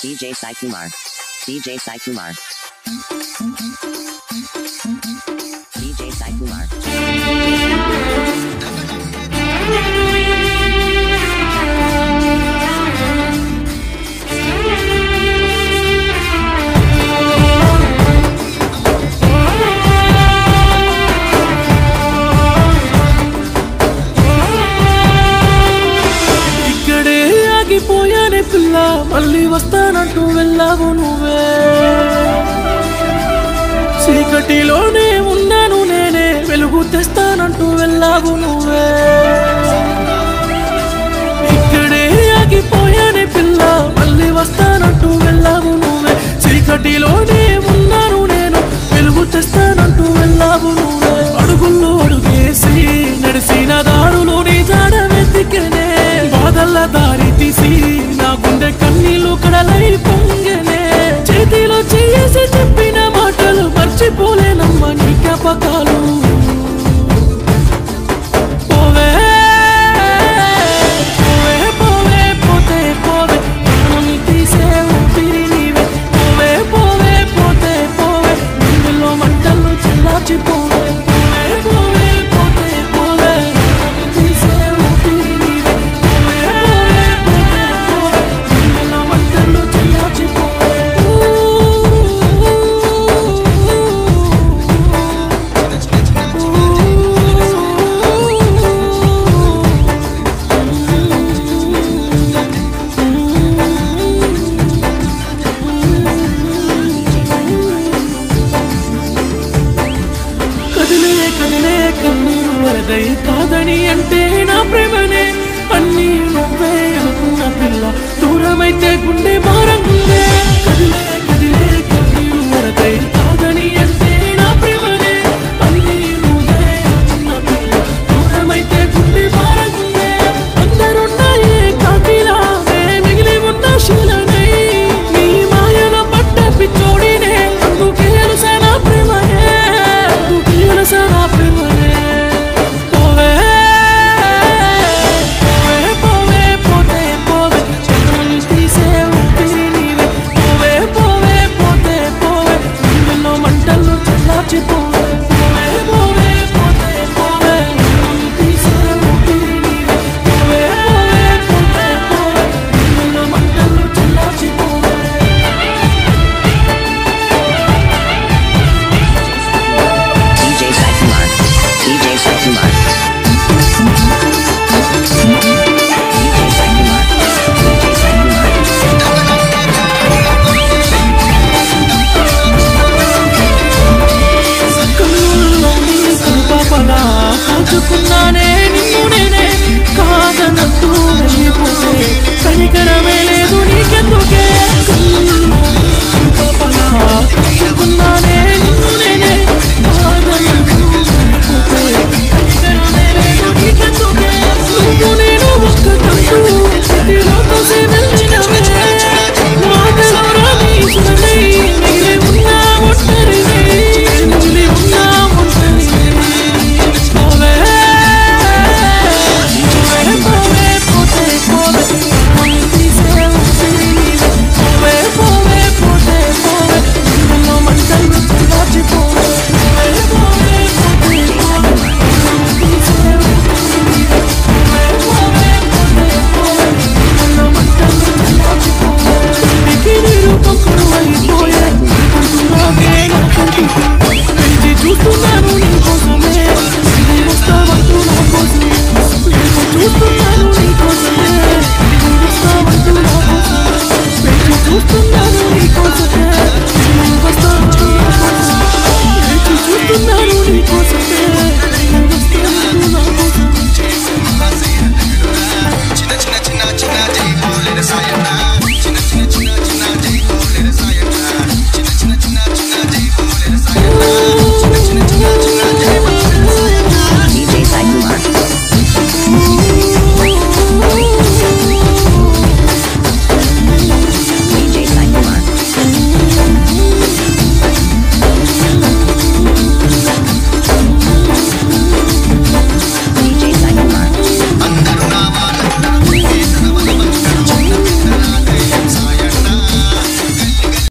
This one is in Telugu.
DJ Sai Kumar. DJ Sai Kumar. DJ Sai Kumar. ఇక్కడే ఆగిపోయానే పిల్ల మళ్ళీ వస్తానంటూ వెళ్ళావు నువ్వే చీకటిలోనే ఉన్నాను నేనే వెలుగు తెస్తానంటూ వెళ్ళావు నువ్వే ఇక్కడే ఆగిపోయానే పిల్ల మళ్ళీ వస్తానంటూ వెళ్ళావు నువ్వే చీకటిలోనే ఉన్నాను నేను వెలుగు తెస్తానంటూ వెళ్ళావు నువ్వే అడుగుల్లో అడుగేసి నడిసిన దారులు నీ జాడ వెతికనే బాధల్ల దారి తీసి నా గుండె కన్నీళ్లు కడలై పొంగనే చేతిలో చేసి చెప్పిన మాటలు మర్చిపోలేనమ్మ నీ జ్ఞాపకాలు పోవే పోవే పోవే పోతే పోవే ప్రాణం తీసే ఊపిరి నీవే పోవే పోవే పోతే పోవే గుండెలో మంటలు చల్లార్చిపోవే పోవే పోవే పోతే పోవే ప్రాణం తీసే ఊపిరి నీవే పోవే పోవే పోతే పోవే గుండెలో మంటలు చల్లార్చిపోవే కదిలే కదిలే కన్నీరు వరదై కాదని అంటే నా ప్రేమనే అన్నీ నువ్వే అనుకున్న పిల్ల దూరమైతే గుండె భారం